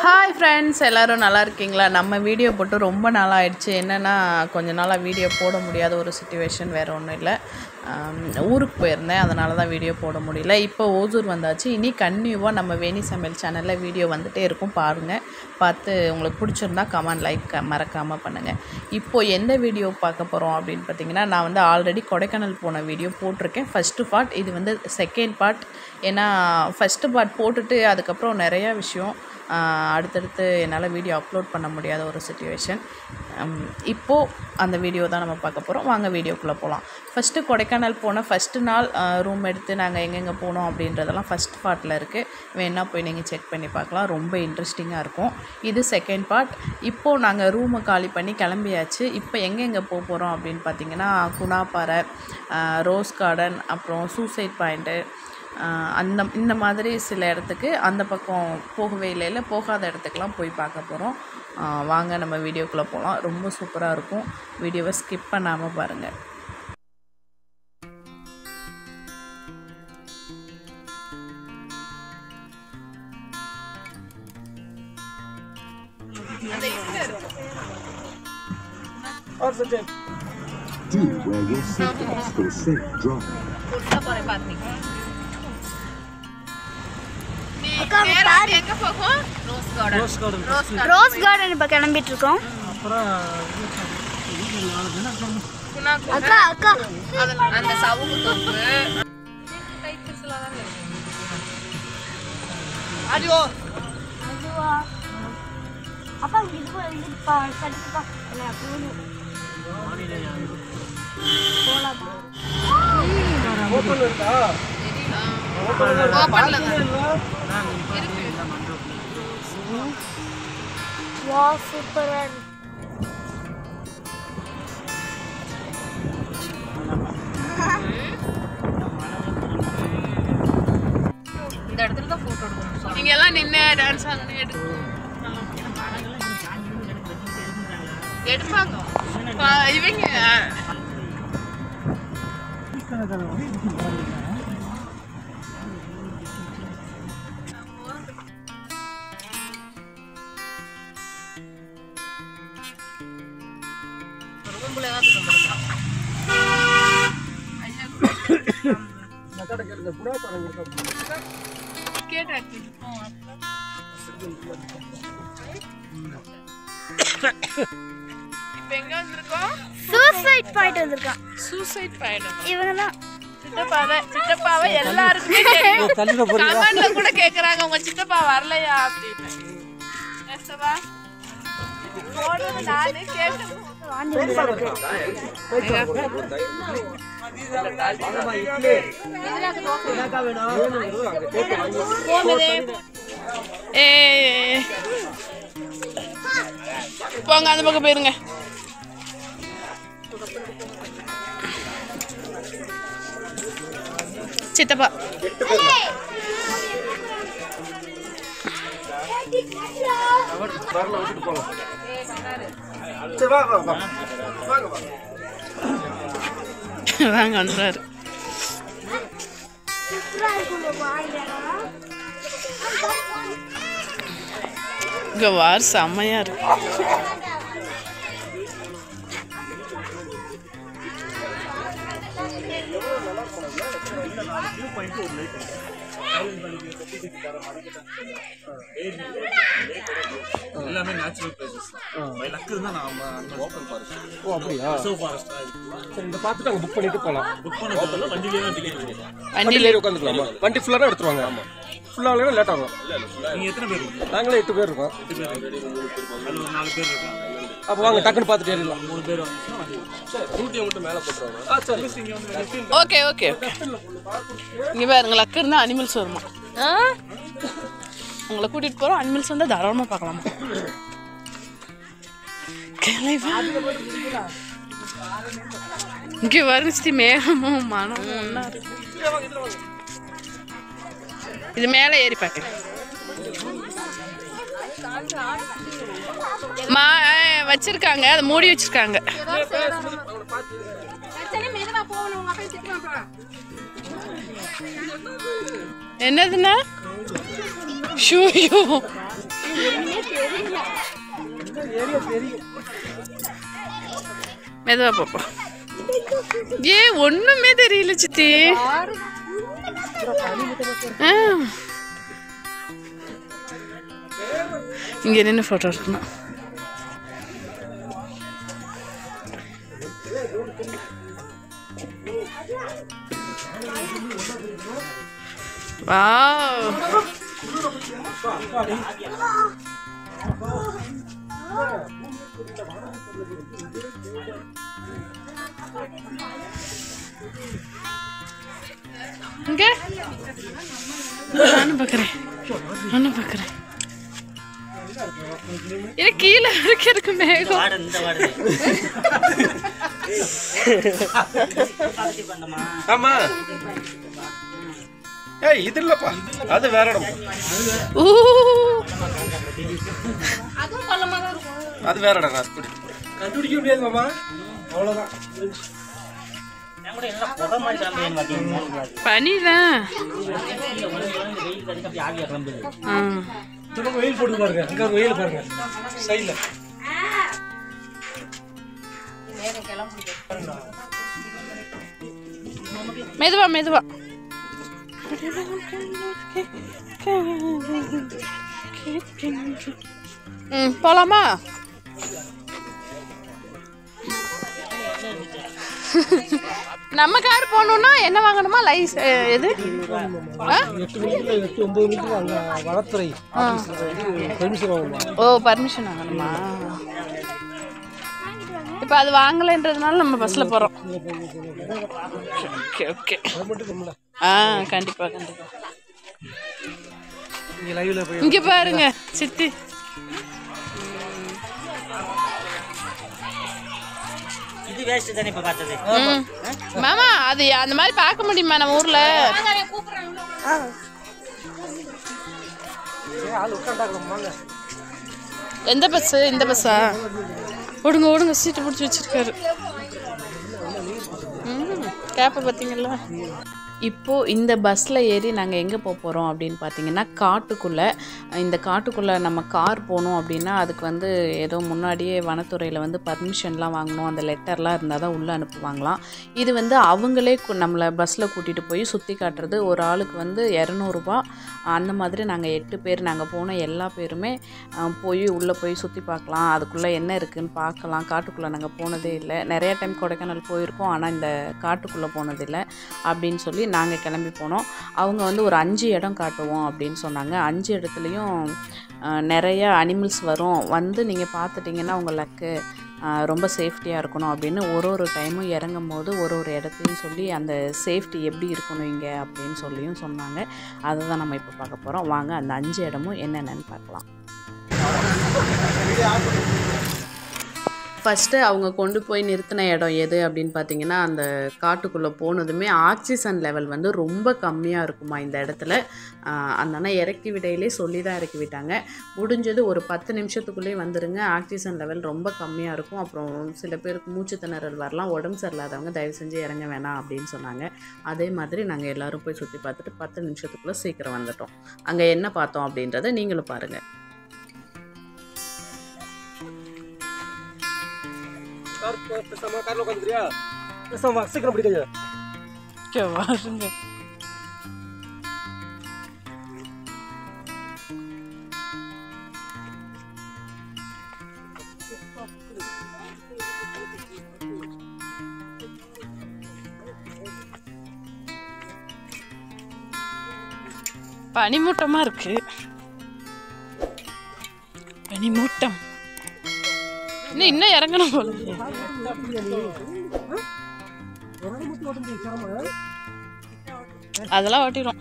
Hi friends எல்லோரும் நல்லா இருக்கீங்களா நம்ம வீடியோ போட்டு ரொம்ப நாள் ஆயிடுச்சு என்னென்னா கொஞ்ச நாளாக வீடியோ போட முடியாத ஒரு சுச்சுவேஷன் வேறு ஒன்றும் இல்லை ஆம், ஊருக்கு போயிருந்தேன் அதனால தான் வீடியோ போட முடியல இப்போ ஓசூர் வந்தாச்சு இனி கன்டினியூவாக நம்ம வேணி சமையல் சேனலில் வீடியோ வந்துட்டே இருக்கும் பாருங்கள் பார்த்து உங்களுக்கு பிடிச்சிருந்தா கமெண்ட் லைக் மறக்காமல் பண்ணுங்கள் இப்போது எந்த வீடியோ பார்க்க போகிறோம் அப்படின்னு பார்த்தீங்கன்னா நான் வந்து ஆல்ரெடி கொடைக்கானல் போன வீடியோ போட்டிருக்கேன் ஃபஸ்ட்டு பார்ட் இது வந்து செகண்ட் பார்ட் ஏன்னா ஃபஸ்ட்டு பார்ட் போட்டுட்டு அதுக்கப்புறம் நிறையா விஷயம் ஆஹ் அடுத்தடுத்து என்னால் வீடியோ அப்லோட் பண்ண முடியாத ஒரு சுச்சுவேஷன் இப்போது அந்த வீடியோ தான் நம்ம பார்க்க போகிறோம் வாங்க வீடியோக்குள்ளே போகலாம் ஃபஸ்ட்டு கொடைக்கானல் போன ஃபஸ்ட்டு நாள் ரூம் எடுத்து நாங்கள் எங்கெங்கே போனோம் அப்படின்றதெல்லாம் ஃபஸ்ட் பார்ட்டில் இருக்குது வேணால் போய் நீங்கள் செக் பண்ணி பார்க்கலாம் ரொம்ப இன்ட்ரெஸ்டிங்காக இருக்கும் இது செகண்ட் பார்ட் இப்போது நாங்கள் ரூமை காலி பண்ணி கிளம்பியாச்சு இப்போ எங்கெங்கே போக போகிறோம் அப்படின்னு பார்த்தீங்கன்னா குணாப்பாறை ஆஹ் ரோஸ் கார்டன் அப்புறம் சூசைட் பாயிண்ட்டு ஆஹ் அந்த இந்த மாதிரி சில இடத்துக்கு அந்த பக்கம் போகவே இல்லை இல்லை போகாத இடத்துக்குலாம் போய் பார்க்க போகிறோம் வாங்க நம்ம வீடியோக்குள்ளே போகலாம் ரொம்ப சூப்பராக இருக்கும் வீடியோவை ஸ்கிப் பண்ணாமல் பாருங்கள் Do wear your seatbelts for a safe drive. Rose garden இப்போ கிளம்பிட்டு இருக்கோம் அக்கா அக்கா அந்த சவுக்கு தொப்பு அதுவா அப்பா இங்க இது பா- இது பா கட்டிப்பா இல்லை அப்படி வா சூப்பராக இருக்கு இந்த இடத்துல தான் ஃபோட்டோ எடுக்கணும் நீங்க எல்லாம் நின்று டான்ஸ் ஆகணும் எடு எடுப்பாங்க பா- இவங்க கேட்டாச்சு இப்போ எங்க வந்திருக்கோம் சூசைட் பாயிண்ட் வந்திருக்கான் சூசைட் பயணம் இவங்க தான் சித்தப்பாவை சித்தப்பாவை எல்லாருக்குமே தெரியும் கமெண்ட்ல கூட கேக்குறாங்க உங்க சித்தப்பா வரலையா அப்படின்னு ஏசப்பா, போடுறது நானு கேட்டது வாந்தி வந்து ஏ போங்க அந்த பக்கம் போயிருங்க சித்தப்பா வாங்க வந்துறாரு சூப்பராக இருக்கும் வாங்கிடா இங்க வார் செம்மையா இருக்கு எல்லாமே நேச்சுரல் பிளேசஸ் பை லக்கு இருந்தா நாம அந்த ஓப்பன் ஃபாரஸ்ட் ஓ அப்படியா ரிசர்வ் ஃபாரஸ்ட் சரி இந்த பார்த்துட்டு அங்கே புக் பண்ணிட்டு போகலாம் புக் பண்ணதுல வண்டியிலே தான் டிக்கெட் இருக்கு வண்டியில் ஏறி உட்காந்துக்கலாமா வண்டி ஃபுல்லாக தான் எடுத்துருவாங்க ஆமாம் ஃபுல்லாக இல்லைனா லேட் ஆகும் நீங்க எத்தனை பேர் இருக்கீங்க நாங்களே எட்டு பேர் இருக்கோம் எட்டு பேர் அதுல ஒரு நாலு பேர் இருக்காங்க அப்போ வாங்க டக்குன்னு பார்த்துட்டு ஏறிடலாம் மூணு பேர் வந்துச்சுன்னா வண்டி இருக்கு. ஊட்டியை மட்டும் மேலே போட்டுருவாங்க ஆ சரி இங்க வந்து வெளியே ஓகே ஓகே ஓகே இங்க பாருங்க லக்கு இருந்தா அனிமல்ஸ் வருமா ஆ? உங்களை கூட்டிட்டு போறோம் அனிமல்ஸ் வந்தா தாராளமா பார்க்கலாமா கிளைவா இங்க வருச்சு மேகமும் மனமும் ஒண்ணா இருக்கு இது மேலே ஏறி பார்க்கிறேன் மா ஆ, வச்சிருக்காங்க அதை மூடி வச்சிருக்காங்க என்னதுண்ணா ஷூ மெதுவா பாப்பா ஏ ஒண்ணுமே தெரியல சித்தி ஆ. இங்க நின்று போட்டோ எடுக்கணும் வாவ் இங்க நானும் பார்க்குறேன் நானும் பார்க்குறேன் இது கீழே வரைக்கும் இருக்கு மேகம் ஆமா ஏய் இது இல்லப்பா அது வேற இடம் ஊ அது வேற இடம் ராஸ்புடி கண்டுபிடிக்க முடியாது மாமா அவ்வளோதான் பனிதான் ஆ இந்த பக்கம் வெயில் போட்டு பாருங்க அங்க ஒரு வெயில் பாருங்க சைடில் மெதுவா மெதுவா ம் போலாமா நம்ம கார் போகணுன்னா என்ன வாங்கணுமா லைஸ் எது ஆ? எட்டு மணிக்கு எட்டு ஒன்பது மணிக்கு அங்கே வனத்துறை ஆஃபீஸில் வந்து பெர்மிஷன் வாங்கணும் ஓ பர்மிஷன் வாங்கணுமா இப்போ அது வாங்கலைன்றதுனால நம்ம பஸ்ஸில் போகிறோம் ஓகே ஓகே அது மட்டும் கம்மல ஆ கண்டிப்பாக கண்டிப்பாக இங்கே லைவில் போய் இங்கே பாருங்க சித்தி இது வேஸ்ட் தானே இப்ப பார்த்தது ம். மாமா அது அந்த மாதிரி பார்க்க முடியுமா நம்ம ஊர்ல ஆள் உட்காண்டாங்க எந்த பஸ் இந்த பஸ்ஸா ஓடுங்க ஓடுங்க சீட்டு பிடிச்சி வச்சிருக்காரு ம் கேப்பை பார்த்தீங்களா இப்போது இந்த பஸ்ஸில் ஏறி நாங்கள் எங்கே போக போகிறோம் அப்படின்னு பார்த்தீங்கன்னா காட்டுக்குள்ளே இந்த காட்டுக்குள்ளே நம்ம கார் போகணும் அப்படின்னா அதுக்கு வந்து ஏதோ முன்னாடியே வனத்துறையில் வந்து பர்மிஷன்லாம் வாங்கணும் அந்த லெட்டர்லாம் இருந்தால் தான் உள்ளே அனுப்புவாங்களாம் இது வந்து அவங்களே கு- நம்மளை பஸ்ஸில் கூட்டிகிட்டு போய் சுற்றி காட்டுறது ஒரு ஆளுக்கு வந்து இரநூறுபா அந்த மாதிரி நாங்கள் எட்டு பேர் நாங்கள் போன எல்லா பேருமே அஹ், போய் உள்ளே போய் சுற்றி பார்க்கலாம் அதுக்குள்ளே என்ன இருக்குன்னு பார்க்கலாம் காட்டுக்குள்ளே நாங்கள் போனதே இல்லை நிறைய டைம் கொடைக்கானல் போயிருக்கோம் ஆனால் இந்த காட்டுக்குள்ளே போனதில்லை அப்படின்னு சொல்லி நாங்கள் கிளம்பி போனோம் அவங்க வந்து ஒரு அஞ்சு இடம் காட்டுவோம் அப்படின்னு சொன்னாங்க அஞ்சு இடத்துலையும் அஹ், நிறைய அனிமல்ஸ் வரும் வந்து நீங்கள் பார்த்துட்டிங்கன்னா உங்கள் லக்கு ரொம்ப சேஃப்டியாக இருக்கணும் அப்படின்னு ஒரு ஒரு டைமும் இறங்கும் போது ஒரு ஒரு இடத்தையும் சொல்லி அந்த சேஃப்டி எப்படி இருக்கணும் இங்கே அப்படின்னு சொல்லியும் சொன்னாங்க அதை தான் நம்ம இப்போ பார்க்க போகிறோம் வாங்க அந்த அஞ்சு இடமும் என்னென்னு பார்க்கலாம் ஃபஸ்ட்டு அவங்க கொண்டு போய் நிறுத்தின இடம் எது அப்படின்னு பார்த்தீங்கன்னா அந்த காட்டுக்குள்ளே போனதுமே ஆக்சிஜன் லெவல் வந்து ரொம்ப கம்மியாக இருக்குமா இந்த இடத்துல ஆஹ் அந்த அண்ணா இறக்கி விடையிலே சொல்லி தான் இறக்கி விட்டாங்க முடிஞ்சது ஒரு பத்து நிமிஷத்துக்குள்ளேயே வந்துருங்க ஆக்சிஜன் லெவல் ரொம்ப கம்மியாக இருக்கும் அப்புறம் சில பேருக்கு மூச்சு திணறல் வரலாம் உடம்பு சரியில்லாதவங்க தயவு செஞ்சு இறங்க வேணாம் அப்படின்னு சொன்னாங்க அதே மாதிரி நாங்கள் எல்லாரும் போய் சுற்றி பார்த்துட்டு பத்து நிமிஷத்துக்குள்ளே சீக்கிரம் வந்துட்டோம் அங்கே என்ன பார்த்தோம் அப்படின்றத நீங்களும் பாருங்கள் கார் பேசாம காரில் உட்காந்துக்கிறியா பேசாம சீக்கிரம் பிடிக்காது வாருங்க பனிமூட்டமா இருக்கு பனிமூட்டம் இன்னும் இன்னும் இறங்கணும் போல அதெல்லாம் ஓட்டிடும்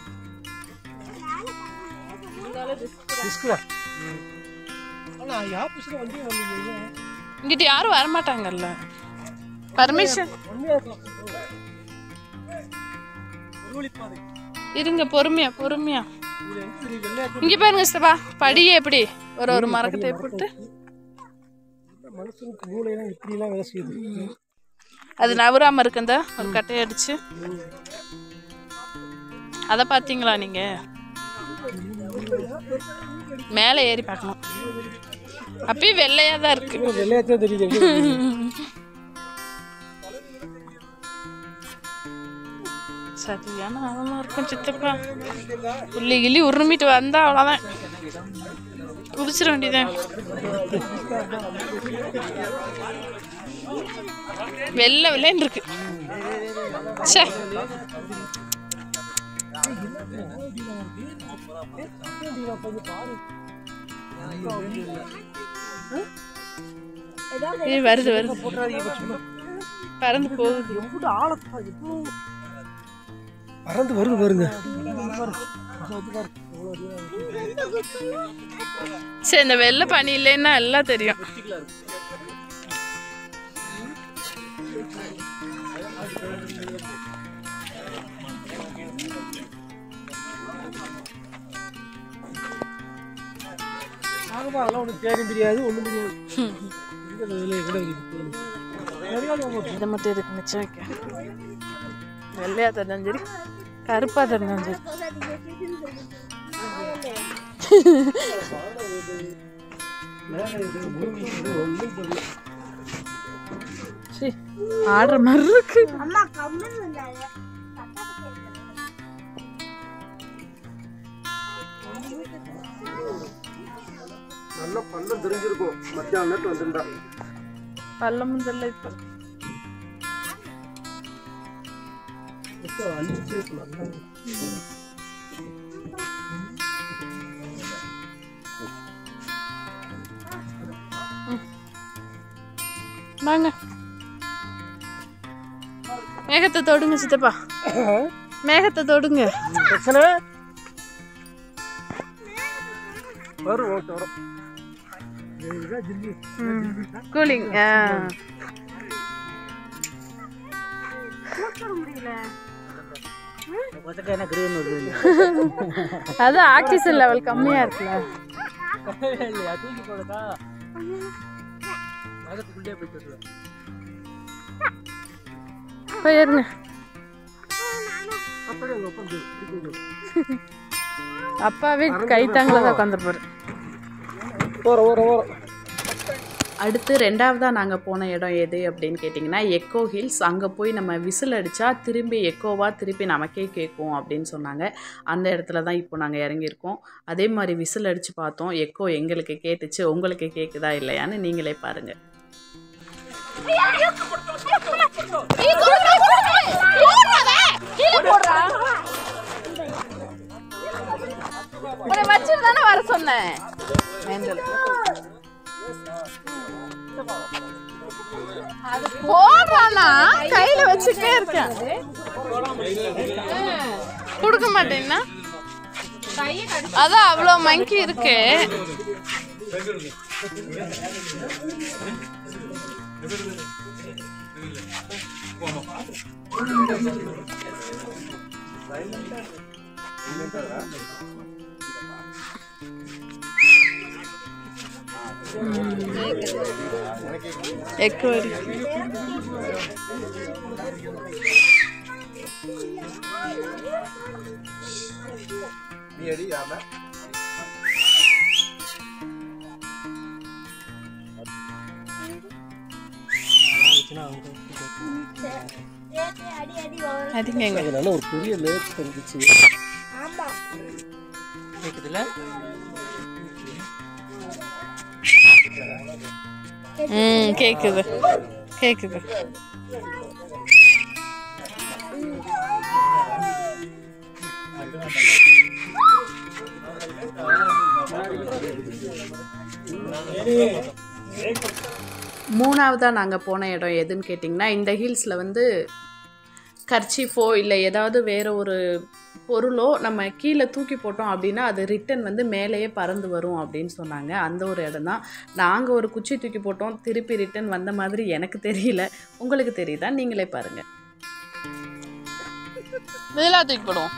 ரிஸ்க்குடா ஆனால் ஆஃபீஸில் வந்து நம்ம இங்கிட்ட யாரும் வரமாட்டாங்கல்ல பர்மிஷன் ஒன்றே இருக்கலாம் ஒரு வழிப்பாதை இருங்க பொறுமையா பொறுமையா இது வந்து சரி வெள்ளையாட்டு இங்க பாருங்க சித்தப்பா படியே எப்படி ஒரு ஒரு மரக்கட்டை போட்டு மனுஷனுக்கு மூளையெல்லாம் இப்படிலாம் வேலை செய்யுது அது நவராம இருக்குந்த ஒரு கட்டையை அடிச்சு அதை பார்த்தீங்களா நீங்க மேலே ஏறி பார்க்கணும் அப்பயும் வெள்ளையாக தான் இருக்கு வெள்ளையத்தான் தெரியுது சரியான ஆழமா இருக்கும் சித்தப்பா புள்ளி கிள்ளி உருமிட்டு வந்தா அவ்வளோதான் குதிச்சிட வேண்டியதான் வெள்ளை வெள்ளைன்னு இருக்கு ச்சே ஏய், வருது வருது பறந்து போகுது பறந்து வருது பாருங்க சரி இந்த வெள்ளை பனி இல்லைன்னா எல்லாம் தெரியும் ஆகப்பா அதெல்லாம் ஒன்றும் தேடும் தெரியாது ஒன்றும் தெரியாது எங்க இந்த வெள்ளையை கூட இருக்குது? நிறைய ஆள் வாங்க. இதை மட்டும் இருக்கு மிச்சம் வைக்க வெள்ளையா தெரிஞ்சாலும் சரி கருப்பா தெரிஞ்சாலும் சரி சரி ஆடுற மாதிரி இருக்கு அம்மா கம்மல் வந்தாங்க நல்ல பள்ளம் தெரிஞ்சிருக்கும் மத்தியானம் நேரத்து வந்திருந்தா பள்ளமும் தெரியல இப்ப ம். வாங்க மேகத்தை தொடுங்க சித்தப்பா மேகத்தை தொடுங்க பிரச்சனை வரும் ஓட்டு வரும் இதுதான் ஜில்லு. கூலிங் கொத்தக்க என்ன கிரீன் வருது அது ஆக்சிஜன் லெவல் கம்மியா இருக்குல்ல இல்லையா தூக்கி போடுக்கா நகத்துக்குள்ளே போயிட்டு வருவேன் போயிருங்க அப்படியே அங்கே உட்காந்து போயிட்டு அப்பாவே கை தாங்கள தான் உட்காந்துருப்பாரு ஓரம் ஓரம் ஓரம் அடுத்து ரெண்டாவதாக நாங்கள் போன இடம் எது அப்படின்னு கேட்டிங்கன்னா எக்கோ ஹில்ஸ் அங்கே போய் நம்ம விசில் அடித்தா திரும்பி எக்கோவாக திருப்பி நமக்கே கேட்கும் அப்படின்னு சொன்னாங்க அந்த இடத்துல தான் இப்போ நாங்கள் இறங்கியிருக்கோம் அதே மாதிரி விசில் அடித்து பார்த்தோம் எக்கோ எங்களுக்கு கேட்டுச்சு உங்களுக்கு கேட்குதா இல்லையான்னு நீங்களே பாருங்கள் வச்சுட்டு தானே வர சொன்னேன் அது போடுறானா கையில வச்சுட்டே இருக்கேன் கொடுக்க மாட்டேன்னா அதான் அவ்வளோ மங்கி இருக்கு எக்கோ அடி அடி வரும் அதுங்க எங்க நல்ல ஒரு பெரிய லேக் இருந்துச்சு ஆமா கேட்குதுல்ல ம் கேக்குது கேக்குது மூணாவதாக நாங்கள் போன இடம் எதுன்னு கேட்டிங்கன்னா இந்த ஹில்ஸில் வந்து கர்ச்சீஃபோ இல்லை ஏதாவது வேறு ஒரு பொருளோ நம்ம கீழே தூக்கி போட்டோம் அப்படின்னா அது ரிட்டன் வந்து மேலேயே பறந்து வரும் அப்படின்னு சொன்னாங்க அந்த ஒரு இடம் தான் நாங்கள் ஒரு குச்சி தூக்கி போட்டோம் திருப்பி ரிட்டன் வந்த மாதிரி எனக்கு தெரியல உங்களுக்கு தெரியுதா நீங்களே பாருங்க இதெல்லாம் தூக்கி போடுவோம்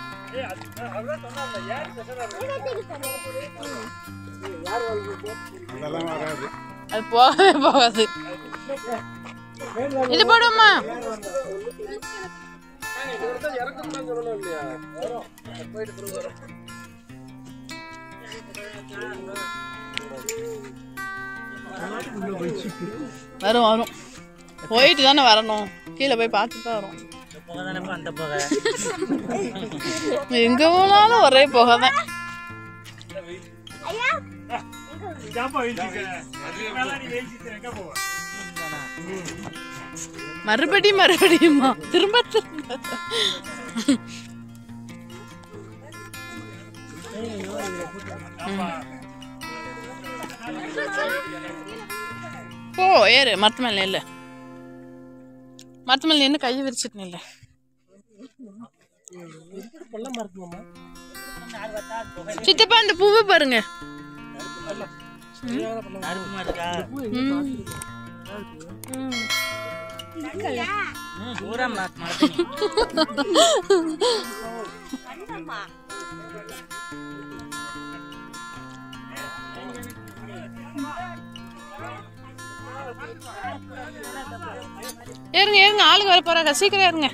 அது போகவே போகாது இது போடுமா வரும் வரும் போயிட்டு தானே வரணும் கீழே போய் பார்த்துட்டு தான் வரும் புகை தானேப்பா அந்த புகை எங்கே போனாலும் ஒரே புகை தான் மறுபடி மறுபடியுமா திரும்ப திரும்ப போ ஏறு மரத்து மேலே இல்லை மரத்து மேலே நின்று கையை விரிச்சிட்டு இல்லை சித்தப்பா இந்த பூவை பாருங்க நறுக்குமா இருக்கா ம். ம், பூரா ம- மரத்தண்ணி ஏறுங்க ஏறுங்க ஆளுங்க வர போறாங்க சீக்கிரம் ஏறுங்க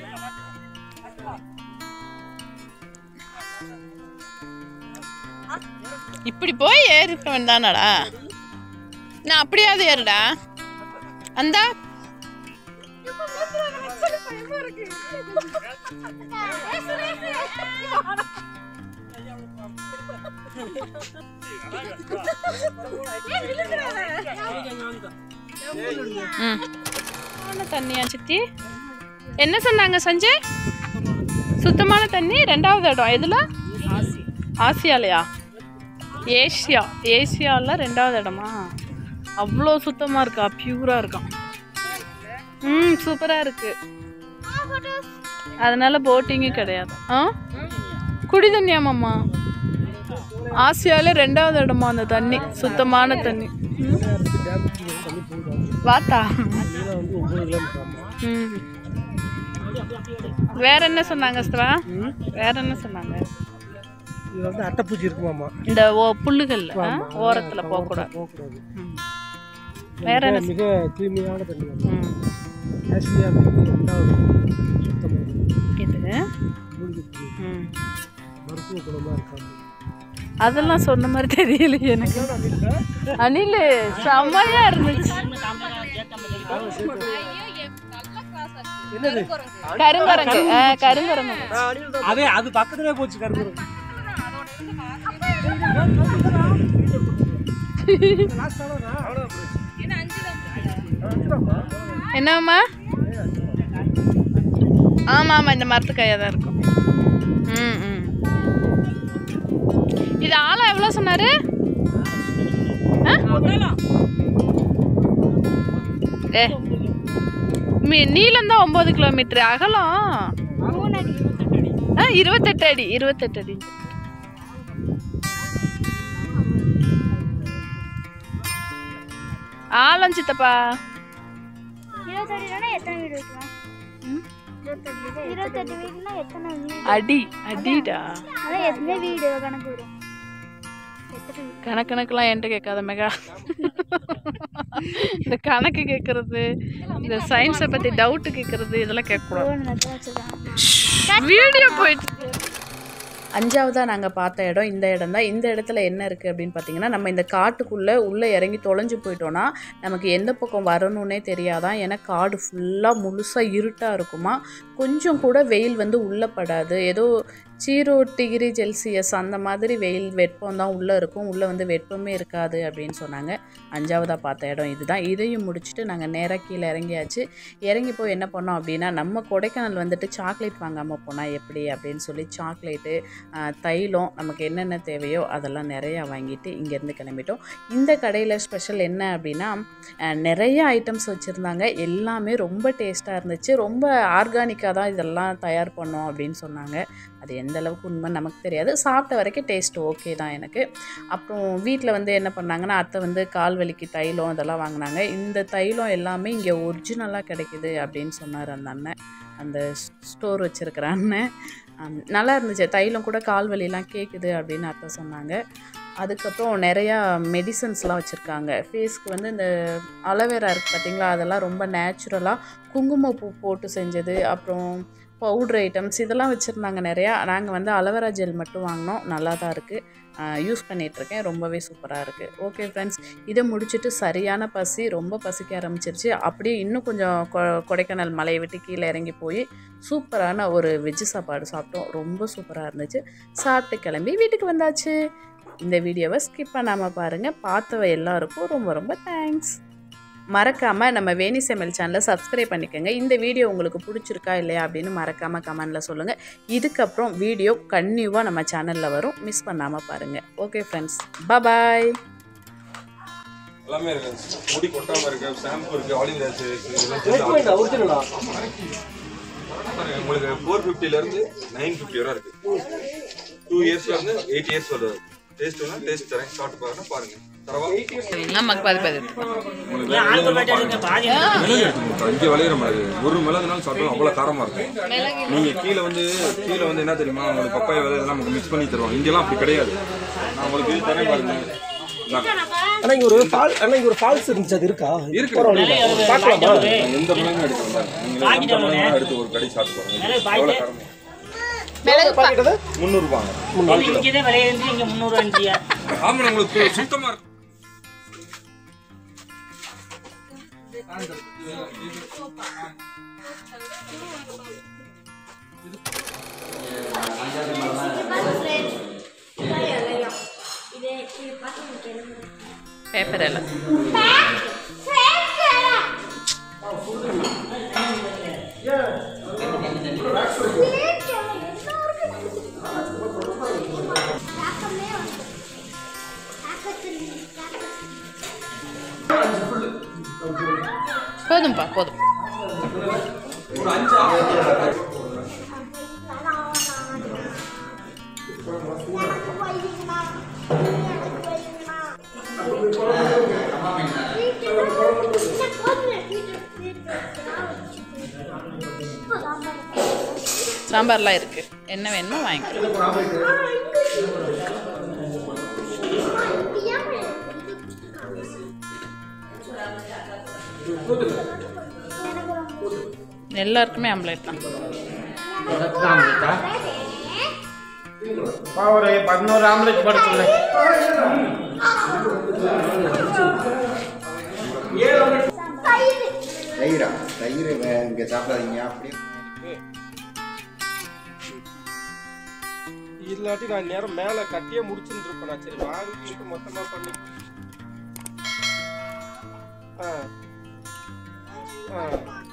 இப்படி போய் ஏறிக்க வேண்டானடா நான் அப்படியாவது ஏறுடா அந்தா ம் சுத்தமான தண்ணியா சித்தி என்ன சொன்னாங்க சஞ்சய் சுத்தமான தண்ணி ரெண்டாவது இடம் எதுல ஆசியாலையா ஏசியா ஏசியாவில் ரெண்டாவது இடமா அவ்வளோ சுத்தமாக இருக்கா பியூராக இருக்கான் ம் சூப்பராக இருக்கு அதனால போட்டிங்கும் கிடையாது ஆ குடி தண்ணியாமாம்மா ஆசியாவிலே ரெண்டாவது இடமா அந்த தண்ணி சுத்தமான தண்ணி ம். வாத்தா வந்து ஒன்பது கிலோமீட்டர் ஆகும் ம் வேற என்ன சொன்னாங்க ஸ்தவா வேற என்ன சொன்னாங்க இது வந்து அட்டைப்பூச்சி இருக்குமாமா இந்த ஓ புல்லுகள்ல ஆ? ஓரத்துல போகக்கூடாது போகக்கூடாது ம். வேற என்ன மிக தூய்மையான தண்ணி ம். ஆசியா ரெண்டாவது சுத்தமாக இது மூலிகை தண்ணி ம். மருத்துவ குணமாக இருக்காது அதெல்லாம் சொன்ன மாதிரி தெரியலையே எனக்கு அனில் செம்மையா இருந்துச்சு கருங்கரங்கு ஆ, கருங்கரங்கு அதே அது பக்கத்துலேயே போச்சு கருங்குறது என்னம்மா ஆமா ஆமா இந்த மரத்து கையாக தான் இருக்கும் ம் ம் இது ஆழம் எவ்வளோ சொன்னாரு ஆ? ஏ மீ- நீளம் தான் ஒம்பது கிலோமீட்டர் அகலம் ஆ இருபத்தெட்டு அடி இருபத்தெட்டு அடி ஆழம் சித்தப்பா இருபத்தெட்டு எத்தனை வீடு வைக்கலாம் இருபத்தெட்டு வீடுனா எத்தனை வீடு அடி அடிடா அதான் எத்தனை வீடு கணக்கு வரும் எத்தனை வீடு கணக்கணக்கெல்லாம் என்கிட்ட கேட்காத மெகா இந்த கணக்கு கேட்கறது இந்த சயின்ஸை பற்றி டவுட்டு கேட்கறது இதெல்லாம் கேட்கக்கூடாது ஃபோன் நட்டு வச்சுருக்காங்க வீடியோ போயிட்டு அஞ்சாவதாக நாங்கள் பார்த்த இடம் இந்த இடம் தான் இந்த இடத்துல என்ன இருக்குது அப்படின்னு பார்த்தீங்கன்னா நம்ம இந்த காட்டுக்குள்ளே உள்ளே இறங்கி தொலைஞ்சு போயிட்டோன்னா நமக்கு எந்த பக்கம் வரணும்னே தெரியாதான் ஏன்னா காடு ஃபுல்லாக முழுசாக இருட்டாக இருக்குமா கொஞ்சம் கூட வெயில் வந்து உள்ளே படாது ஏதோ ஜீரோ டிகிரி செல்சியஸ் அந்த மாதிரி வெயில் வெப்பம் தான் உள்ளே இருக்கும் உள்ளே வந்து வெப்பமே இருக்காது அப்படின்னு சொன்னாங்க அஞ்சாவதாக பார்த்த இடம் இதுதான் இதையும் முடிச்சுட்டு நாங்கள் நேராக கீழே இறங்கியாச்சு இறங்கி போய் என்ன பண்ணோம் அப்படின்னா நம்ம கொடைக்கானல் வந்துட்டு சாக்லேட் வாங்காமல் போனால் எப்படி அப்படின்னு சொல்லி சாக்லேட்டு தைலம் நமக்கு என்னென்ன தேவையோ அதெல்லாம் நிறையா வாங்கிட்டு இங்கேருந்து கிளம்பிட்டோம் இந்த கடையில் ஸ்பெஷல் என்ன அப்படின்னா அஹ், நிறைய ஐட்டம்ஸ் வச்சுருந்தாங்க எல்லாமே ரொம்ப டேஸ்ட்டாக இருந்துச்சு ரொம்ப ஆர்கானிக்காக தான் இதெல்லாம் தயார் பண்ணோம் அப்படின்னு சொன்னாங்க அது எந்த அளவுக்கு உண்மை நமக்கு தெரியாது சாப்பிட்ட வரைக்கும் டேஸ்ட் ஓகே தான் எனக்கு அப்புறம் வீட்டில் வந்து என்ன பண்ணாங்கன்னா அத்தை வந்து கால் வலிக்கு தைலம் இதெல்லாம் வாங்கினாங்க இந்த தைலம் எல்லாமே இங்கே ஒரிஜினலாக கிடைக்குது அப்படின்னு சொன்னார் அந்த அண்ணன் அந்த ஸ்டோர் வச்சுருக்கிற அண்ணன் ஆம், நல்லா இருந்துச்சு தைலம் கூட கால் வலிலாம் கேட்குது அப்படின்னு அத்தை சொன்னாங்க அதுக்கப்புறம் நிறையா மெடிசன்ஸ்லாம் வச்சுருக்காங்க ஃபேஸ்க்கு வந்து இந்த அலோவேரா இருக்குது பார்த்தீங்களா அதெல்லாம் ரொம்ப நேச்சுரலாக குங்குமப்பூ போட்டு செஞ்சது அப்புறம் பவுட்ரு ஐட்டம்ஸ் இதெல்லாம் வச்சுருந்தாங்க நிறையா நாங்கள் வந்து அலோவேரா ஜெல் மட்டும் வாங்கினோம் நல்லா தான் இருக்குது யூஸ் பண்ணிகிட்ருக்கேன் ரொம்பவே சூப்பராக இருக்குது ஓகே ஃப்ரெண்ட்ஸ் இதை முடிச்சுட்டு சரியான பசி ரொம்ப பசிக்க ஆரம்பிச்சிருச்சு அப்படியே இன்னும் கொஞ்சம் கொ கொடைக்கானல் மலையை விட்டு கீழே இறங்கி போய் சூப்பரான ஒரு வெஜ்ஜு சாப்பாடு சாப்பிட்டோம் ரொம்ப சூப்பராக இருந்துச்சு சாப்பிட்டு கிளம்பி வீட்டுக்கு வந்தாச்சு இந்த வீடியோவை ஸ்கிப் பண்ணாமல் பாருங்கள் பார்த்தவ எல்லாருக்கும் ரொம்ப ரொம்ப தேங்க்ஸ் மறக்காமல் நம்ம வேணி சமையல் சேனலை சப்ஸ்கிரைப் பண்ணிக்கோங்க இந்த வீடியோ உங்களுக்கு பிடிச்சிருக்கா இல்லையா அப்படின்னு மறக்காமல் கமெண்டில் சொல்லுங்கள் இதுக்கப்புறம் வீடியோ கன்டினியூவாக நம்ம சேனலில் வரும் மிஸ் பண்ணாமல் பாருங்கள் ஓகே ஃப்ரெண்ட்ஸ் பாய் எல்லாமே இருக்கு முடி கொட்டாம இருக்கு ஷாம்பு இருக்கு ஆலிவ் ரேஸ் இருக்கு ஒரிஜினலா உங்களுக்கு ஃபோர் ஃபிஃப்டில இருந்து நைன் ஃபிஃப்டி வரை இருக்கு டூ இயர்ஸ்ல இருந்து எயிட் இயர்ஸ் வருது டேஸ்ட் வேணா டேஸ்ட் தரேன் சாப்பிட்டு பாருங்க பாருங்க தரவா நமக்கு பாதி பாதி உங்களுக்கு ஆள் போட்டு எடுங்க பாதி மிளகு எடுத்துக்கணும் இங்கே விளையிற மிளகு ஒரு மிளகுனாலும் சாப்பிட்டாலும் அவ்வளோ காரமா இருக்கும் நீங்க கீழே வந்து கீழே வந்து என்ன தெரியுமா உங்களுக்கு பப்பாய விதை இதெல்லாம் நமக்கு மிக்ஸ் பண்ணி தருவாங்க இங்கெல்லாம் அப்படி கிடையாது நான் உங்களுக்கு இது தரேன் பாருங்க இந்தாங்க. ஆனா இங்க ஒரு ஃபால் ஆனா இங்க ஒரு ஃபால்ஸ் இருந்துச்சு அது இருக்கா இருக்கு. பரவாயில்ல பார்க்கலாமா நான் எந்த மிளகும் எடுத்து வந்தாங்க நீங்க எந்த மிளகும் எடுத்து ஒரு கடை சாப்பிட்டு பாருங்க எவ்வளோ காரமா பாக்கிட்டது முந்நூறுபாங்க இங்கே விளையாண்டு இங்க முந்நூறு அஞ்சியா ஆமா உங்களுக்கு சுத்தமா இருக்கும் இது இது பார்த்து எனக்கு என்ன பேப்பர் எல்லாம் போதும்பா போதும் சாம்பார்லாம் இருக்குது என்ன வேணுமோ வாங்கிக்கலாம் எல்லாருக்குமே ஆம்லேட் தான் ஒரு பதினோரு ஆம்பளேட் படுத்துல தயிரா தயிர் இங்கே சாப்பிடாதீங்க அப்படியே இல்லாட்டி நான் நேரம் மேல கட்டியே முடிச்சுட்டு இருப்பேன் சரி வாங்கிட்டு மொத்தமா பண்ணி ஆ ஆ